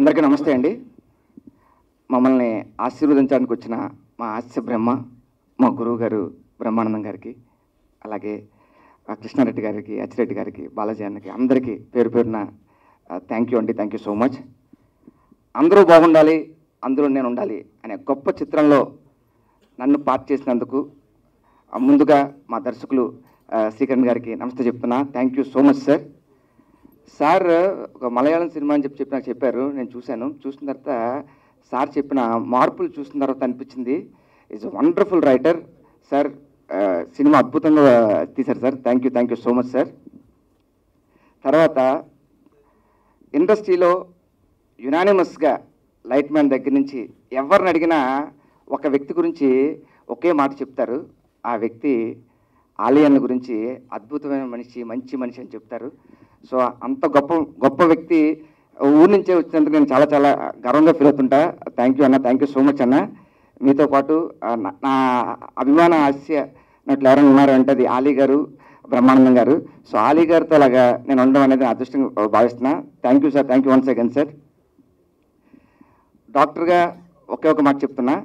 అందరికీ నమస్తే అండి మమ్మల్ని ఆశీర్వదించడానికి వచ్చిన మా హాస్య బ్రహ్మ మా గురువు గారు బ్రహ్మానందం గారికి అలాగే ఆ కృష్ణారెడ్డి గారికి అచ్చిరెడ్డి గారికి బాలాజీ అన్నకి అందరికీ పేరు పేరున థ్యాంక్ యూ అండి థ్యాంక్ యూ సో మచ్ అందరూ బాగుండాలి అందులో నేను ఉండాలి అనే గొప్ప చిత్రంలో నన్ను పార్ట్ చేసినందుకు ఆ, ముందుగా మా దర్శకులు ఆ, శ్రీకరణ్ గారికి నమస్తే చెప్తున్నా thank you so much sir sir ఒక మలయాళం సినిమా అని చెప్పి చెప్పి నాకు చెప్పారు నేను చూశాను చూసిన తర్వాత సార్ చెప్పిన మార్పులు చూసిన తర్వాత అనిపించింది ఈజ్ వండర్ఫుల్ రైటర్ సార్ ఆ, సినిమా అద్భుతంగా తీశారు సార్ thank you thank you so much sir తర్వాత ఇండస్ట్రీలో యునానిమస్గా లైట్ మ్యాన్ దగ్గర నుంచి ఎవరిని అడిగినా ఒక వ్యక్తి గురించి ఒకే మాట చెప్తారు ఆ వ్యక్తి ఆలియన్ గురించి అద్భుతమైన మనిషి మంచి మనిషి అని చెప్తారు సో అంత గొప్ప గొప్ప వ్యక్తి ఊరి నుంచే వచ్చినందుకు నేను చాలా చాలా గర్వంగా ఫీల్ అవుతుంటా థ్యాంక్ యూ అన్న థ్యాంక్ యూ సో మచ్ అన్న మీతో పాటు ఆ, నా- నా అభిమాన హాస్య నటులు ఎవరైనా ఉన్నారు అంటే అది ఆలీ గారు బ్రహ్మానందం గారు సో ఆలీ గారితో అలాగా నేను ఉండడం అనేది నా అదృష్టంగా భావిస్తున్నా thank you sir thank you once again sir డాక్టర్గా ఒకే ఒక మాట చెప్తున్నా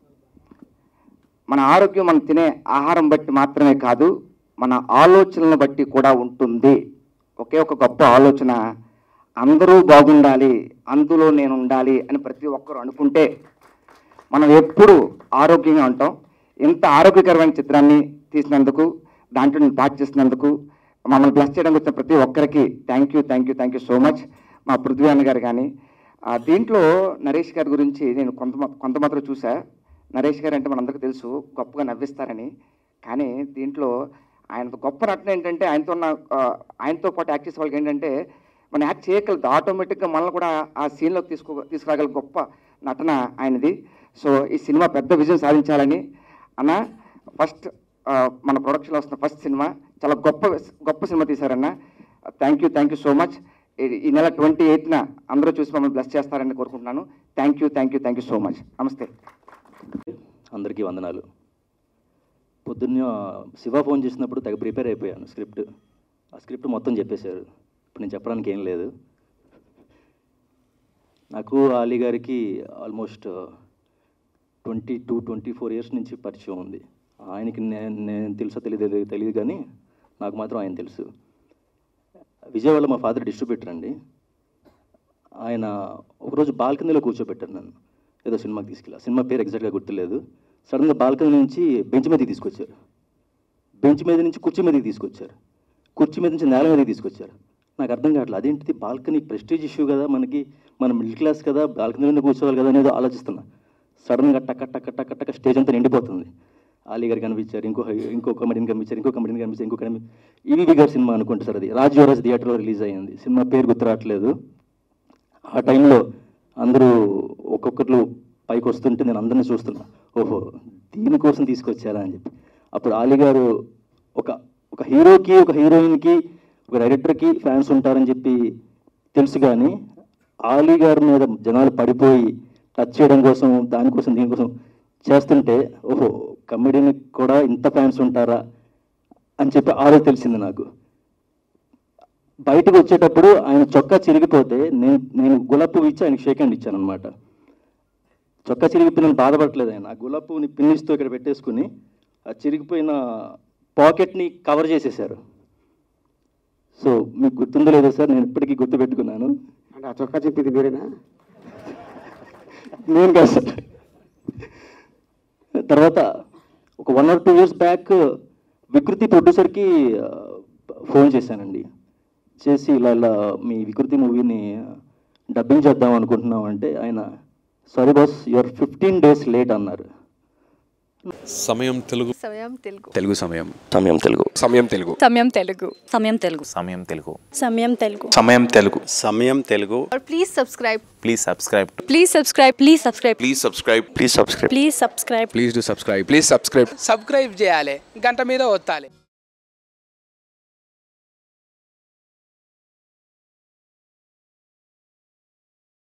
మన ఆరోగ్యం మనం తినే ఆహారం బట్టి మాత్రమే కాదు మన ఆలోచనలను బట్టి కూడా ఉంటుంది ఒకే ఒక గొప్ప ఆలోచన అందరూ బాగుండాలి అందులో నేను ఉండాలి అని ప్రతి ఒక్కరు అనుకుంటే మనం ఎప్పుడు ఆరోగ్యంగా ఉంటాం ఇంత ఆరోగ్యకరమైన చిత్రాన్ని తీసినందుకు దాంట్లో నేను పార్ట్ చేసినందుకు మమ్మల్ని బ్లెస్ చేయడానికి వచ్చిన ప్రతి ఒక్కరికి thank you thank you thank you so much మా పృథ్వీ అన్న గారు కానీ ఆ, దీంట్లో నరేష్ గారి గురించి నేను కొంత మా- కొంత మాత్రం చూసా నరేష్ గారు అంటే మనందరికీ తెలుసు గొప్పగా నవ్విస్తారని కానీ దీంట్లో ఆయన గొప్ప నటన ఏంటంటే ఆయనతో ఉన్న ఆ, ఆయనతో పాటు యాక్ట్ చేసే వాళ్ళకి ఏంటంటే మనం యాక్ట్ చేయగలదు ఆటోమేటిక్గా మనల్ని కూడా ఆ సీన్లోకి తీసుకో తీసుకురాగల గొప్ప నటన ఆయనది సో ఈ సినిమా పెద్ద విజయం సాధించాలని అన్న ఫస్ట్ ఆ, మన ప్రొడక్షన్లో వస్తున్న ఫస్ట్ సినిమా చాలా గొప్ప గొప్ప సినిమా తీశారన్న thank you thank you so much ఈ నెల ట్వంటీ ఎయిత్న అందరూ చూసి మమ్మల్ని బ్లెస్ చేస్తారని కోరుకుంటున్నాను thank you thank you thank you so much నమస్తే అందరికీ వందనాలు పొద్దున్న శివ ఫోన్ చేసినప్పుడు తెగ ప్రిపేర్ అయిపోయాను స్క్రిప్ట్ ఆ స్క్రిప్ట్ మొత్తం చెప్పేశారు ఇప్పుడు నేను చెప్పడానికి ఏం లేదు నాకు అలీ గారికి almost twenty two twenty four years నుంచి పరిచయం ఉంది ఆయనకి నేను నేను తెలుసో తెలియదు తెలియదు కానీ నాకు మాత్రం ఆయన తెలుసు విజయవాడలో మా ఫాదర్ డిస్ట్రిబ్యూటర్ అండి ఆయన ఒకరోజు బాల్కనీలో కూర్చోబెట్టారు నన్ను ఏదో సినిమాకి తీసుకెళ్ళా సినిమా పేరు ఎగ్జాక్ట్గా గుర్తులేదు సడన్గా బాల్కనీ నుంచి బెంచ్ మీదకి తీసుకొచ్చారు బెంచ్ మీద నుంచి కుర్చీ మీదకి తీసుకొచ్చారు కుర్చీ మీద నుంచి నేల మీదకి తీసుకొచ్చారు నాకు అర్థం కావట్లేదు అదేంటిది బాల్కనీ ప్రెస్టీజ్ ఇష్యూ కదా మనకి మనం మిడిల్ క్లాస్ కదా బాల్కనీలోనే కూర్చోవాలి కదా అనేది ఆలోచిస్తున్నా సడన్గా టక్క టక్క టక్క టక్క స్టేజ్ అంతా నిండిపోతుంది ఆలీ గారు కనిపించారు ఇంకో ఇంకో కమెడీని కనిపించారు ఇంకో కమెడీని కనిపించారు ఇంకో కమెడీ ఈవీవి గారి సినిమా అనుకుంటా సార్ అది రాజ్ యువరాజ్ థియేటర్లో రిలీజ్ అయ్యింది సినిమా పేరు గుర్తు రావట్లేదు ఆ టైంలో అందరూ ఒక్కొక్కరు పైకి వస్తుంటే నేను అందరిని చూస్తున్నా ఓహో దీనికోసం తీసుకొచ్చారా అని చెప్పి అప్పుడు ఆలీ గారు ఒక ఒక హీరోకి ఒక హీరోయిన్కి ఒక డైరెక్టర్కి ఫ్యాన్స్ ఉంటారని చెప్పి తెలుసు కానీ ఆలీ గారి మీద జనాలు పడిపోయి టచ్ చేయడం కోసం దానికోసం దీనికోసం చేస్తుంటే ఓహో కమెడీని కూడా ఇంత ఫ్యాన్స్ ఉంటారా అని చెప్పి ఆ రోజు తెలిసింది నాకు బయటకు వచ్చేటప్పుడు ఆయన చొక్కా చిరిగిపోతే నేను నేను గులాబ్ పువ్వు ఇచ్చి ఆయనకి షేక్ హ్యాండ్ ఇచ్చాను అనమాట చొక్కా చిరిగిపోయి నేను బాధపడలేదు ఆయన ఆ గులాబ్ పువ్వుని పిన్నిస్తో ఇక్కడ పెట్టేసుకుని ఆ చిరిగిపోయిన పాకెట్ని కవర్ చేసేసారు సో మీకు గుర్తుందో లేదో సార్ నేను ఇప్పటికీ గుర్తు పెట్టుకున్నాను అంటే ఆ చొక్కా చెప్పింది మీరేనా నేను కాదు సార్ తర్వాత ఒక one or two years back వికృతి ప్రొడ్యూసర్కి ఫోన్ చేశానండి చేసి ఇలా ఇలా మీ వికృతి మూవీని డబ్బింగ్ చేద్దాం అనుకుంటున్నాం అంటే ఆయన sorry boss your fifteen days late అన్నారు సమయం తెలుగు సమయం తెలుగు తెలుగు సమయం సమయం తెలుగు సమయం తెలుగు సమయం తెలుగు సమయం తెలుగు సమయం తెలుగు సమయం తెలుగు సమయం తెలుగు సమయం తెలుగు और please subscribe please subscribe please subscribe please subscribe please subscribe please subscribe please subscribe please do subscribe please subscribe subscribe చేయాలి గంట మీద ఒత్తాలి